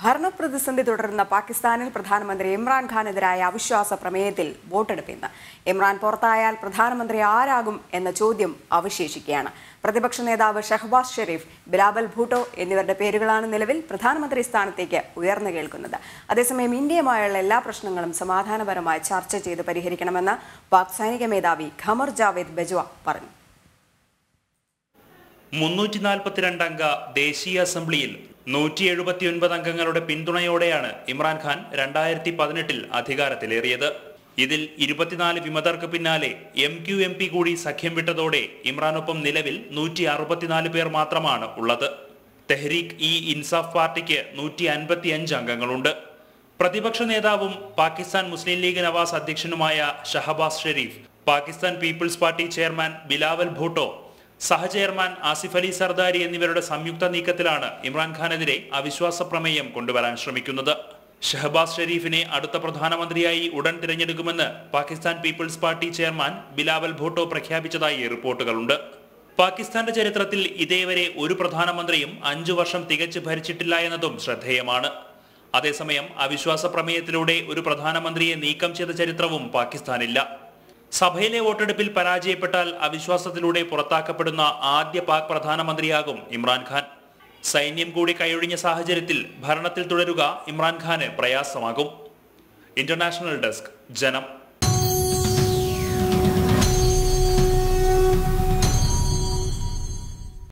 ഭരണപ്രതിസന്ധി തുടരുന്ന പാകിസ്ഥാനിൽ പ്രധാനമന്ത്രി ഇമ്രാൻഖാനെതിരായ അവിശ്വാസ പ്രമേയത്തിൽ വോട്ടെടുപ്പ് ഇന്ന് ഇമ്രാൻ പുറത്തായാൽ പ്രധാനമന്ത്രി ആരാകും എന്ന ചോദ്യം അവശേഷിക്കുകയാണ് പ്രതിപക്ഷ നേതാവ് ഷഹബാസ് ഷെരീഫ് ബിലാബൽ ഭൂട്ടോ എന്നിവരുടെ പേരുകളാണ് നിലവിൽ പ്രധാനമന്ത്രി സ്ഥാനത്തേക്ക് ഉയർന്നു കേൾക്കുന്നത് അതേസമയം ഇന്ത്യയുമായുള്ള എല്ലാ പ്രശ്നങ്ങളും സമാധാനപരമായി ചർച്ച ചെയ്ത് പരിഹരിക്കണമെന്ന് പാക് സൈനിക മേധാവി ഖമർ ജാവേദ് ബജ്വ പറഞ്ഞു മുന്നൂറ്റി നാൽപ്പത്തിരണ്ട് അംഗ ദേശീയ അസംബ്ലിയിൽ നൂറ്റി എഴുപത്തിയൊൻപത് അംഗങ്ങളുടെ പിന്തുണയോടെയാണ് ഇമ്രാൻഖാൻ രണ്ടായിരത്തി പതിനെട്ടിൽ അധികാരത്തിലേറിയത് ഇതിൽ ഇരുപത്തിനാല് വിമതർക്ക് പിന്നാലെ എം ക്യു എം പി കൂടി സഖ്യം വിട്ടതോടെ ഇമ്രാനൊപ്പം നിലവിൽ നൂറ്റി അറുപത്തിനാല് പേർ മാത്രമാണ് ഉള്ളത് തെഹ്രീക്ക് ഇ ഇൻസാഫ് പാർട്ടിക്ക് നൂറ്റി അൻപത്തി അഞ്ച് അംഗങ്ങളുണ്ട് പ്രതിപക്ഷ നേതാവും പാകിസ്ഥാൻ മുസ്ലിം ലീഗ് നവാസ് അധ്യക്ഷനുമായ ഷഹബാസ് ഷെരീഫ് പാകിസ്ഥാൻ പീപ്പിൾസ് പാർട്ടി ചെയർമാൻ ബിലാവൽ ഭൂട്ടോ സഹചെയർമാൻ ആസിഫ് അലി സർദാരി എന്നിവരുടെ സംയുക്ത നീക്കത്തിലാണ് ഇമ്രാൻഖാനെതിരെ അവിശ്വാസ പ്രമേയം കൊണ്ടുവരാൻ ശ്രമിക്കുന്നത് ഷഹബാസ് ഷെരീഫിനെ അടുത്ത പ്രധാനമന്ത്രിയായി ഉടൻ തിരഞ്ഞെടുക്കുമെന്ന് പാകിസ്ഥാൻ പീപ്പിൾസ് പാർട്ടി ചെയർമാൻ ബിലാവൽ ഭൂട്ടോ പ്രഖ്യാപിച്ചതായി റിപ്പോർട്ടുകളുണ്ട് പാകിസ്ഥാന്റെ ചരിത്രത്തിൽ ഇതേവരെ ഒരു പ്രധാനമന്ത്രിയും അഞ്ചു വർഷം തികച്ചു ഭരിച്ചിട്ടില്ല എന്നതും ശ്രദ്ധേയമാണ് അതേസമയം അവിശ്വാസ പ്രമേയത്തിലൂടെ ഒരു പ്രധാനമന്ത്രിയെ നീക്കം ചെയ്ത ചരിത്രവും പാകിസ്ഥാനില്ല സഭയിലെ വോട്ടെടുപ്പിൽ പരാജയപ്പെട്ടാൽ അവിശ്വാസത്തിലൂടെ പുറത്താക്കപ്പെടുന്ന ആദ്യ പാക് പ്രധാനമന്ത്രിയാകും ഇമ്രാൻഖാൻ സൈന്യം കൂടി കൈയൊഴിഞ്ഞ സാഹചര്യത്തിൽ ഭരണത്തിൽ തുടരുക ഇമ്രാൻഖാന് പ്രയാസമാകും ഇന്റർനാഷണൽ ഡെസ്ക് ജനം